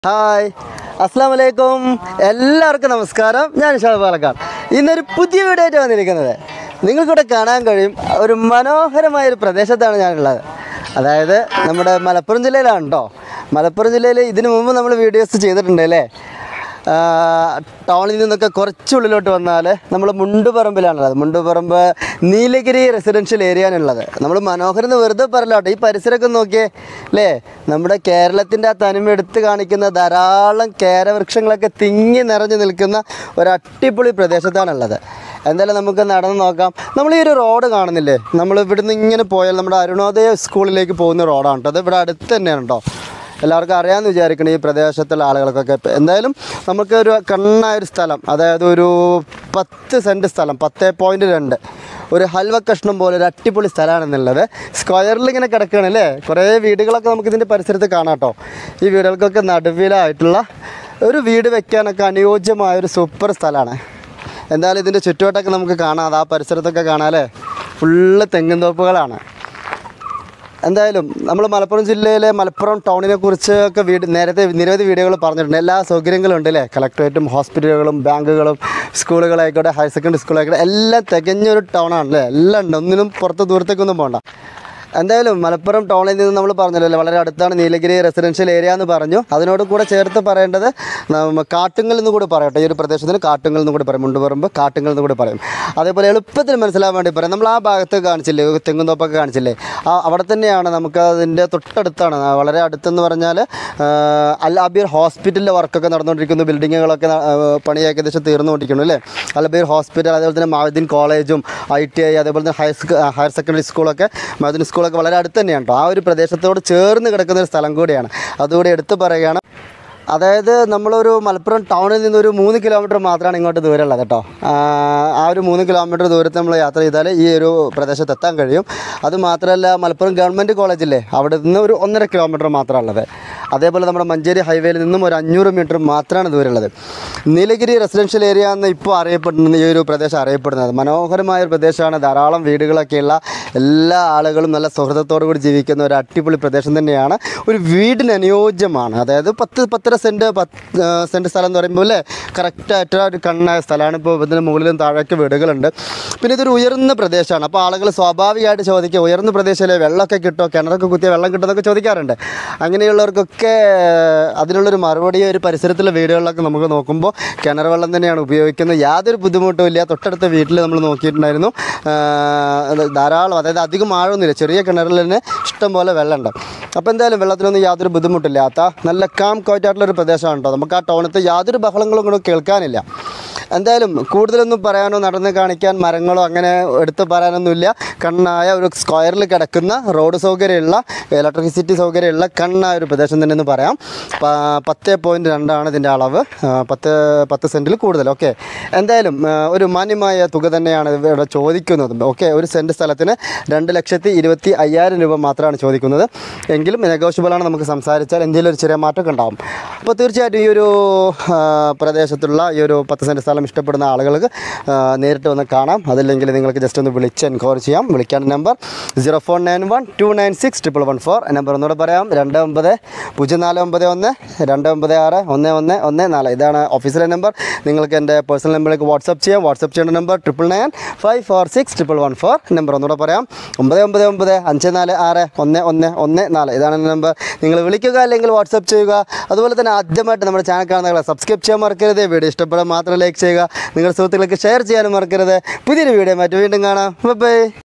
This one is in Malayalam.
ഹായ് അസ്സാം വലൈക്കും എല്ലാവർക്കും നമസ്കാരം ഞാൻ ഷാദ് പാലക്കാട് ഇന്നൊരു പുതിയ വീഡിയോ ആയിട്ട് വന്നിരിക്കുന്നത് നിങ്ങൾക്കിവിടെ കാണാൻ കഴിയും ഒരു മനോഹരമായ ഒരു പ്രദേശത്താണ് ഞാനുള്ളത് അതായത് നമ്മുടെ മലപ്പുറം ജില്ലയിലാണ് കേട്ടോ മലപ്പുറം ജില്ലയിൽ ഇതിനു മുമ്പ് നമ്മൾ വീഡിയോസ് ചെയ്തിട്ടുണ്ട് അല്ലേ ആ, ടൗണിൽ നിന്നൊക്കെ കുറച്ചുള്ളിലോട്ട് വന്നാൽ നമ്മൾ മുണ്ടുപറമ്പിലാണുള്ളത് മുണ്ടുപറമ്പ് നീലഗിരി റെസിഡൻഷ്യൽ ഏരിയയാണുള്ളത് നമ്മൾ മനോഹരം എന്ന് വെറുതെ പറയലോട്ടെ ഈ പരിസരമൊക്കെ നോക്കിയേ അല്ലേ നമ്മുടെ കേരളത്തിൻ്റെ ആ തനിമ എടുത്ത് കാണിക്കുന്ന ധാരാളം കേരവൃക്ഷങ്ങളൊക്കെ തിങ്ങി നിറഞ്ഞു നിൽക്കുന്ന ഒരു അടിപൊളി പ്രദേശത്താണുള്ളത് എന്തായാലും നമുക്ക് നടന്ന് നോക്കാം നമ്മൾ ഈ ഒരു റോഡ് കാണുന്നില്ലേ നമ്മൾ ഇവിടുന്ന് ഇങ്ങനെ പോയാൽ നമ്മുടെ അരുണോദയ സ്കൂളിലേക്ക് പോകുന്ന റോഡാണ് കേട്ടോ അത് ഇവിടെ അടുത്ത് തന്നെയാണ് കേട്ടോ എല്ലാവർക്കും അറിയാമെന്ന് വിചാരിക്കണം ഈ പ്രദേശത്തുള്ള ആളുകൾക്കൊക്കെ ഇപ്പം എന്തായാലും നമുക്ക് ഒരു കണ്ണായ ഒരു സ്ഥലം അതായത് ഒരു പത്ത് സെൻറ്റ് സ്ഥലം പത്ത് പോയിൻറ്റ് രണ്ട് ഒരു ഹൽവ കഷ്ണം പോലെ ഒരു അടിപൊളി സ്ഥലമാണെന്നുള്ളത് സ്ക്വയറിൽ ഇങ്ങനെ കിടക്കുകയാണ് അല്ലേ കുറേ വീടുകളൊക്കെ നമുക്ക് ഇതിൻ്റെ പരിസരത്ത് കാണാം കേട്ടോ ഈ വീടുകൾക്കൊക്കെ നടുവിലായിട്ടുള്ള ഒരു വീട് വെക്കാനൊക്കെ അനുയോജ്യമായ ഒരു സൂപ്പർ സ്ഥലമാണ് എന്തായാലും ഇതിൻ്റെ ചുറ്റുവട്ടമൊക്കെ നമുക്ക് കാണാം അത് ആ പരിസരത്തൊക്കെ കാണാം അല്ലേ ഫുള്ള് തെങ്ങിൻ തോപ്പുകളാണ് എന്തായാലും നമ്മൾ മലപ്പുറം ജില്ലയിലെ മലപ്പുറം ടൗണിനെ കുറിച്ചൊക്കെ വീട് നേരത്തെ നിരവധി വീഡിയോകൾ പറഞ്ഞിട്ടുണ്ട് എല്ലാ സൗകര്യങ്ങളും ഉണ്ട് അല്ലേ കളക്ടറേറ്റും ഹോസ്പിറ്റലുകളും ബാങ്കുകളും സ്കൂളുകളായിക്കോട്ടെ ഹയർ സെക്കൻഡറി സ്കൂളായിക്കോട്ടെ എല്ലാം തികഞ്ഞൊരു ടൗണാണ് അല്ലേ എല്ലാം ഉണ്ട് ഒന്നിനും പുറത്ത് ദൂരത്തേക്കൊന്നും പോകണ്ട എന്തായാലും മലപ്പുറം ടൗണിൽ നിന്ന് നമ്മൾ പറഞ്ഞല്ലോ വളരെ അടുത്താണ് നീലഗിരി റെസിഡൻഷ്യൽ ഏരിയ എന്ന് പറഞ്ഞു അതിനോട് കൂടെ ചേർത്ത് പറയേണ്ടത് നമ്മ കാട്ടുങ്ങൽ എന്ന് കൂടി പറയട്ടെ ഈ ഒരു പ്രദേശത്തിന് കാട്ടുങ്ങൽ എന്ന് കൂടി പറയും മുണ്ടുപറമ്പ് കാട്ടുങ്ങൽ എന്ന് കൂടി പറയും അതേപോലെ എളുപ്പത്തിൽ മനസ്സിലാവാൻ വേണ്ടി പറയാം നമ്മൾ ആ ഭാഗത്ത് കാണിച്ചില്ലേ തെങ്ങുന്തോപ്പൊക്കെ കാണിച്ചില്ലേ ആ അവിടെ തന്നെയാണ് നമുക്ക് അതിൻ്റെ തൊട്ടടുത്താണ് ആ, വളരെ അടുത്തെന്ന് പറഞ്ഞാൽ അൽ അബീർ ഹോസ്പിറ്റലിലെ വർക്കൊക്കെ നടന്നുകൊണ്ടിരിക്കുന്നു ബിൽഡിങ്ങുകളൊക്കെ ന- ആ, പണി ഏകദേശം തീർന്നുകൊണ്ടിരിക്കുന്നു അല്ലേ അൽ അബീർ ഹോസ്പിറ്റൽ അതേപോലെ തന്നെ മാവദ്ദീൻ കോളേജും ഐ ടി ഐ അതേപോലെ തന്നെ ഹയർ സ്കൂ- ഹയർ സെക്കൻഡറി സ്കൂളൊക്കെ മാവദ്ദീൻ സ്കൂളൊക്കെ വളരെ അടുത്ത് തന്നെയാണ് കേട്ടോ ആ ഒരു പ്രദേശത്തോട് ചേർന്ന് കിടക്കുന്ന ഒരു സ്ഥലം കൂടിയാണ് അതുകൂടി എടുത്തു പറയുകയാണ് അതായത് നമ്മളൊരു മലപ്പുറം ടൗണിൽ നിന്നൊരു മൂന്ന് കിലോമീറ്റർ മാത്രമാണ് ഇങ്ങോട്ട് ദൂരമുള്ളത് കേട്ടോ ആ, ആ ഒരു മൂന്ന് കിലോമീറ്റർ ദൂരത്ത് നമ്മൾ യാത്ര ചെയ്താൽ ഈ ഒരു പ്രദേശത്ത് എത്താൻ കഴിയും അത് മാത്രമല്ല മലപ്പുറം ഗവൺമെൻറ് കോളേജില്ലേ അവിടെ നിന്ന് ഒരു ഒന്നര കിലോമീറ്റർ മാത്രമുള്ളത് അതേപോലെ നമ്മുടെ മഞ്ചേരി ഹൈവേയിൽ നിന്നും ഒരു അഞ്ഞൂറ് മീറ്റർ മാത്രമാണ് ദൂരമുള്ളത് നീലഗിരി റെസിഡൻഷ്യൽ ഏരിയ എന്ന് ഇപ്പോൾ അറിയപ്പെടുന്ന ഈ ഒരു പ്രദേശം അറിയപ്പെടുന്നത് മനോഹരമായ ഒരു പ്രദേശമാണ് ധാരാളം വീടുകളൊക്കെയുള്ള എല്ലാ ആളുകളും നല്ല സൗഹൃദത്തോടു കൂടി ജീവിക്കുന്ന ഒരു അടിപൊളി പ്രദേശം തന്നെയാണ് ഒരു വീടിന് അനുയോജ്യമാണ് അതായത് പത്ത് പത്തര സെൻറ്റ് പത്ത് സെൻറ്റ് സ്ഥലം എന്ന് പറയുമ്പോൾ അല്ലേ കറക്റ്റായിട്ട് ഒരു കണ്ണായ സ്ഥലമാണ് ഇപ്പോൾ ഇതിന് മുകളിലും താഴേക്ക് വീടുകളുണ്ട് പിന്നെ ഇതൊരു ഉയർന്ന പ്രദേശമാണ് അപ്പോൾ ആളുകൾ സ്വാഭാവികമായിട്ട് ചോദിക്കുക ഉയർന്ന പ്രദേശമല്ലേ വെള്ളമൊക്കെ കിട്ടുമോ കിണറൊക്കെ കുത്തിയ വെള്ളം കിട്ടുമെന്നൊക്കെ ചോദിക്കാറുണ്ട് അങ്ങനെയുള്ളവർക്കൊക്കെ അതിനുള്ളൊരു മറുപടി ഒരു പരിസരത്തുള്ള വീടുകളിലൊക്കെ നമുക്ക് നോക്കുമ്പോൾ കിണർ വെള്ളം തന്നെയാണ് ഉപയോഗിക്കുന്നത് യാതൊരു ബുദ്ധിമുട്ടും ഇല്ല തൊട്ടടുത്ത വീട്ടിൽ നമ്മൾ നോക്കിയിട്ടുണ്ടായിരുന്നു ആ, അത് ധാരാളം അതായത് അധികം ആഴമൊന്നുമില്ല ചെറിയ കിണറിൽ തന്നെ ഇഷ്ടം പോലെ വെള്ളമുണ്ട് അപ്പോൾ എന്തായാലും വെള്ളത്തിനൊന്നും യാതൊരു ബുദ്ധിമുട്ടില്ലാത്ത നല്ല കാം കോറ്റായിട്ടുള്ളൊരു പ്രദേശമാണ് കേട്ടോ നമുക്ക് ആ ടൗണത്ത് യാതൊരു ബഹളങ്ങളും കൂടെ കേൾക്കാനില്ല എന്തായാലും കൂടുതലൊന്നും പറയാനോ നടന്ന് കാണിക്കാൻ മരങ്ങളോ അങ്ങനെ എടുത്ത് പറയാനൊന്നുമില്ല കണ്ണായ ഒരു സ്ക്വയറിൽ കിടക്കുന്ന റോഡ് സൗകര്യമുള്ള ഇലക്ട്രിസിറ്റി സൗകര്യമുള്ള കണ്ണായ ഒരു പ്രദേശം തന്നെ എന്ന് പറയാം പ- പത്ത് പോയിൻറ്റ് രണ്ടാണ് ഇതിൻ്റെ അളവ് ആ, പത്ത് പത്ത് സെൻറ്റിൽ കൂടുതൽ ഓക്കെ എന്തായാലും ആ, ഒരു മാന്യമായ തുക തന്നെയാണ് ഇവിടെ ചോദിക്കുന്നത് ഓക്കെ ഒരു സെൻറ്റ് സ്ഥലത്തിന് രണ്ട് ലക്ഷത്തി ഇരുപത്തി അയ്യായിരം രൂപ മാത്രമാണ് ചോദിക്കുന്നത് എങ്കിലും നെഗോഷ്യബിളാണ് നമുക്ക് സംസാരിച്ചാൽ എന്തെങ്കിലും ഒരു ചെറിയ മാറ്റമൊക്കെ ഉണ്ടാവും അപ്പോൾ തീർച്ചയായിട്ടും ഈ ഒരു ആ, പ്രദേശത്തുള്ള ഈ ഒരു പത്ത് സെൻറ്റ് സ്ഥലം ഇഷ്ടപ്പെടുന്ന ആളുകൾക്ക് ആ, നേരിട്ട് വന്ന് കാണാം അതല്ലെങ്കിൽ നിങ്ങൾക്ക് ജസ്റ്റ് ഒന്ന് വിളിച്ച് എൻക്വയറി ചെയ്യാം വിളിക്കേണ്ട number zero four nine one two nine six triple one four number ഒന്നുകൂടെ പറയാം രണ്ട് ഒമ്പത് പൂജ്യം നാല് ഒമ്പത് ഒന്ന് രണ്ട് ഒമ്പത് ആറ് ഒന്ന് ഒന്ന് ഒന്ന് നാല് ഇതാണ് ഓഫീസിലെ നമ്പർ നിങ്ങൾക്ക് എൻ്റെ പേഴ്സണൽ നമ്പറിലേക്ക് വാട്സപ്പ് ചെയ്യാം വാട്സപ്പ് ചെയ്യേണ്ട number triple nine five four six triple one four number ഒന്നുകൂടെ പറയാം ഒമ്പത് ഒമ്പത് ഒമ്പത് അഞ്ച് നാല് ആറ് ഒന്ന് ഒന്ന് ഒന്ന് നാല് ഇതാണ് എൻ്റെ നമ്പർ നിങ്ങൾ വിളിക്കുക അല്ലെങ്കിൽ വാട്സപ്പ് ചെയ്യുക അതുപോലെ തന്നെ ആദ്യമായിട്ട് നമ്മുടെ ചാനൽ കാണുന്നവരെ സബ്സ്ക്രൈബ് ചെയ്യാൻ മറക്കരുത് വീഡിയോ ഇഷ്ടപ്പെടാൻ മാത്രം ലൈക്ക് ചെയ്യുക നിങ്ങളുടെ സുഹൃത്തുക്കൾക്ക് ഷെയർ ചെയ്യാനും മറക്കരുത് പുതിയൊരു വീഡിയോ മറ്റു വീണ്ടും കാണാം ബൈ